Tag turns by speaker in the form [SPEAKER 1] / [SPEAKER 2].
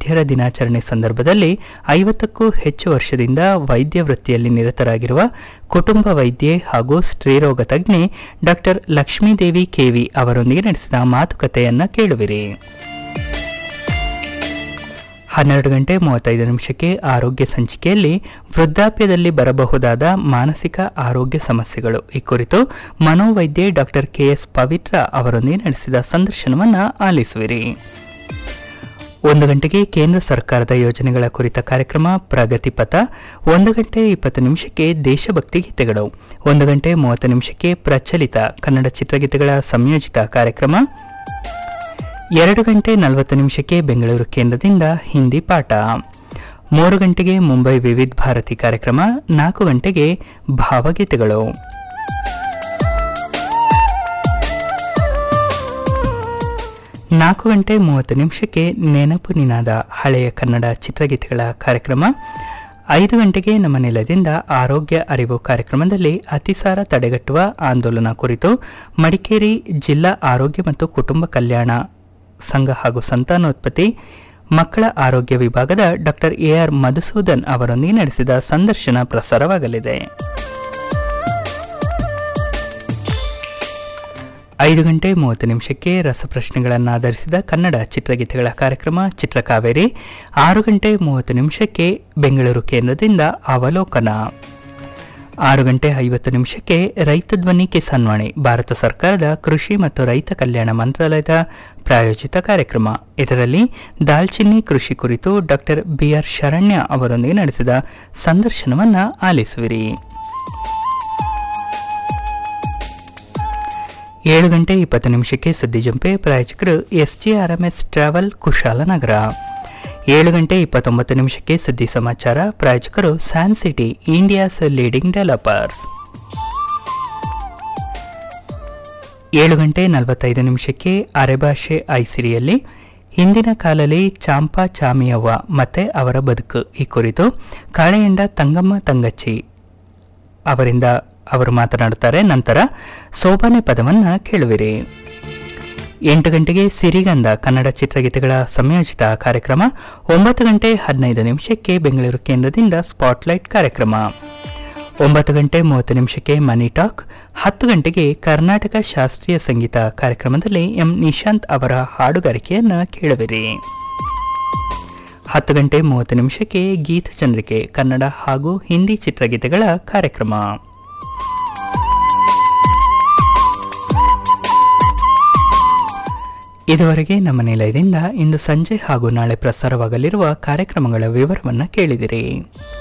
[SPEAKER 1] ವೈದ್ಯರ ದಿನಾಚರಣೆ ಸಂದರ್ಭದಲ್ಲಿ ಐವತ್ತಕ್ಕೂ ಹೆಚ್ಚು ವರ್ಷದಿಂದ ವೈದ್ಯ ವೃತ್ತಿಯಲ್ಲಿ ನಿರತರಾಗಿರುವ ಕುಟುಂಬ ವೈದ್ಯೆ ಹಾಗೂ ಸ್ತ್ರೀರೋಗ ತಜ್ಞೆ ಡಾಕ್ಟರ್ ಲಕ್ಷ್ಮೀದೇವಿ ಕೆವಿ ಅವರೊಂದಿಗೆ ನಡೆಸಿದ ಮಾತುಕತೆಯನ್ನ ಕೇಳುವಿರಿ ಹನ್ನೆರಡು ಗಂಟೆ ಮೂವತ್ತೈದು ನಿಮಿಷಕ್ಕೆ ಆರೋಗ್ಯ ಸಂಚಿಕೆಯಲ್ಲಿ ವೃದ್ಧಾಪ್ಯದಲ್ಲಿ ಬರಬಹುದಾದ ಮಾನಸಿಕ ಆರೋಗ್ಯ ಸಮಸ್ಯೆಗಳು ಈ ಕುರಿತು ಮನೋವೈದ್ಯೆ ಡಾಕ್ಟರ್ ಕೆಎಸ್ ಪವಿತ್ರ ಅವರೊಂದಿಗೆ ನಡೆಸಿದ ಸಂದರ್ಶನವನ್ನು ಆಲಿಸುವಿರಿ ಒಂದು ಗಂಟೆಗೆ ಕೇಂದ್ರ ಸರ್ಕಾರದ ಯೋಜನೆಗಳ ಕುರಿತ ಕಾರ್ಯಕ್ರಮ ಪ್ರಗತಿ ಪಥ ಒಂದು ಗಂಟೆ ಇಪ್ಪತ್ತು ನಿಮಿಷಕ್ಕೆ ದೇಶಭಕ್ತಿ ಗೀತೆಗಳು ಒಂದು ಗಂಟೆ ಮೂವತ್ತು ನಿಮಿಷಕ್ಕೆ ಪ್ರಚಲಿತ ಕನ್ನಡ ಚಿತ್ರಗೀತೆಗಳ ಸಂಯೋಜಿತ ಕಾರ್ಯಕ್ರಮ ಎರಡು ಗಂಟೆ ನಲವತ್ತು ನಿಮಿಷಕ್ಕೆ ಬೆಂಗಳೂರು ಕೇಂದ್ರದಿಂದ ಹಿಂದಿ ಪಾಠ ಮೂರು ಗಂಟೆಗೆ ಮುಂಬೈ ವಿವಿಧ ಭಾರತಿ ಕಾರ್ಯಕ್ರಮ ನಾಲ್ಕು ಗಂಟೆಗೆ ಭಾವಗೀತೆಗಳು ನಾಲ್ಕು ಗಂಟೆ ಮೂವತ್ತು ನಿಮಿಷಕ್ಕೆ ನೆನಪು ನಿನಾದ ಹಳೆಯ ಕನ್ನಡ ಚಿತ್ರಗೀತೆಗಳ ಕಾರ್ಯಕ್ರಮ ಐದು ಗಂಟೆಗೆ ನಮ್ಮ ನೆಲದಿಂದ ಆರೋಗ್ಯ ಅರಿವು ಕಾರ್ಯಕ್ರಮದಲ್ಲಿ ಅತಿಸಾರ ತಡೆಗಟ್ಟುವ ಆಂದೋಲನ ಕುರಿತು ಮಡಿಕೇರಿ ಜಿಲ್ಲಾ ಆರೋಗ್ಯ ಮತ್ತು ಕುಟುಂಬ ಕಲ್ಯಾಣ ಸಂಘ ಹಾಗೂ ಸಂತಾನೋತ್ಪತ್ತಿ ಮಕ್ಕಳ ಆರೋಗ್ಯ ವಿಭಾಗದ ಡಾಕ್ಟರ್ ಎಆರ್ ಮಧುಸೂದನ್ ಅವರೊಂದಿಗೆ ನಡೆಸಿದ ಸಂದರ್ಶನ ಪ್ರಸಾರವಾಗಲಿದೆ ಐದು ಗಂಟೆ ಮೂವತ್ತು ನಿಮಿಷಕ್ಕೆ ರಸಪ್ರಶ್ನೆಗಳನ್ನು ಆಧರಿಸಿದ ಕನ್ನಡ ಚಿತ್ರಗೀತೆಗಳ ಕಾರ್ಯಕ್ರಮ ಚಿತ್ರಕಾವೇರಿ ಆರು ಗಂಟೆ ಮೂವತ್ತು ನಿಮಿಷಕ್ಕೆ ಬೆಂಗಳೂರು ಕೇಂದ್ರದಿಂದ ಅವಲೋಕನ ಆರು ಗಂಟೆ ಐವತ್ತು ನಿಮಿಷಕ್ಕೆ ರೈತ ಧ್ವನಿ ಕಿಸಾನ್ ವಾಣಿ ಭಾರತ ಸರ್ಕಾರದ ಕೃಷಿ ಮತ್ತು ರೈತ ಕಲ್ಯಾಣ ಮಂತ್ರಾಲಯದ ಪ್ರಾಯೋಜಿತ ಕಾರ್ಯಕ್ರಮ ಇದರಲ್ಲಿ ದಾಲ್ಚಿನ್ನಿ ಕೃಷಿ ಕುರಿತು ಡಾಕ್ಟರ್ ಬಿಆರ್ ಶರಣ್ಯ ಅವರೊಂದಿಗೆ ನಡೆಸಿದ ಸಂದರ್ಶನವನ್ನು ಆಲಿಸುವಿರಿ ಏಳು ಗಂಟೆ ಇಪ್ಪತ್ತು ನಿಮಿಷಕ್ಕೆ ಸುದ್ದಿ ಜಂಪೆ ಪ್ರಾಯೋಜಕರು ಎಸ್ಜಿಆರ್ಎಂಎಸ್ ಟ್ರಾವೆಲ್ ಕುಶಾಲನಗರ ಏಳು ಗಂಟೆ ಇಪ್ಪತ್ತೊಂಬತ್ತು ನಿಮಿಷಕ್ಕೆ ಸುದ್ದಿ ಸಮಾಚಾರ ಪ್ರಾಯೋಜಕರು San City India's leading developers ಏಳು ಗಂಟೆ ನಲವತ್ತೈದು ನಿಮಿಷಕ್ಕೆ ಅರೆಭಾಷೆ ಐಸಿರಿಯಲ್ಲಿ ಹಿಂದಿನ ಕಾಲದಲ್ಲಿ ಚಾಂಪಾ ಚಾಮಿಯವ್ವ ಮತ್ತೆ ಅವರ ಬದುಕು ಈ ಕುರಿತು ಕಾಳೆಯಂಡ ತಂಗಮ್ಮ ತಂಗಚ್ಚಿ ಅವರಿಂದ ಅವರು ಮಾತನಾಡುತ್ತಾರೆ ನಂತರ ಸೋಬಾನೆ ಪದವನ್ನು ಕೇಳುವಿರಿ ಎಂಟು ಗಂಟೆಗೆ ಸಿರಿಗಂಧ ಕನ್ನಡ ಚಿತ್ರಗೀತೆಗಳ ಸಂಯೋಜಿತ ಕಾರ್ಯಕ್ರಮ ಒಂಬತ್ತು ಗಂಟೆ ಹದಿನೈದು ನಿಮಿಷಕ್ಕೆ ಬೆಂಗಳೂರು ಕೇಂದ್ರದಿಂದ ಸ್ಪಾಟ್ಲೈಟ್ ಕಾರ್ಯಕ್ರಮ ಒಂಬತ್ತು ಗಂಟೆ ಮೂವತ್ತು ನಿಮಿಷಕ್ಕೆ ಮನಿ ಟಾಕ್ ಹತ್ತು ಗಂಟೆಗೆ ಕರ್ನಾಟಕ ಶಾಸ್ತ್ರೀಯ ಸಂಗೀತ ಕಾರ್ಯಕ್ರಮದಲ್ಲಿ ಎಂ ನಿಶಾಂತ್ ಅವರ ಹಾಡುಗಾರಿಕೆಯನ್ನು ಕೇಳುವಿರಿ ಹತ್ತು ಗಂಟೆ ಮೂವತ್ತು ನಿಮಿಷಕ್ಕೆ ಗೀತಚಂದ್ರಿಕೆ ಕನ್ನಡ ಹಾಗೂ ಹಿಂದಿ ಚಿತ್ರಗೀತೆಗಳ ಕಾರ್ಯಕ್ರಮ ಇದುವರೆಗೆ ನಮ್ಮ ನಿಲಯದಿಂದ ಇಂದು ಸಂಜೆ ಹಾಗೂ ನಾಳೆ ಪ್ರಸಾರವಾಗಲಿರುವ ಕಾರ್ಯಕ್ರಮಗಳ ವಿವರವನ್ನು ಕೇಳಿದಿರಿ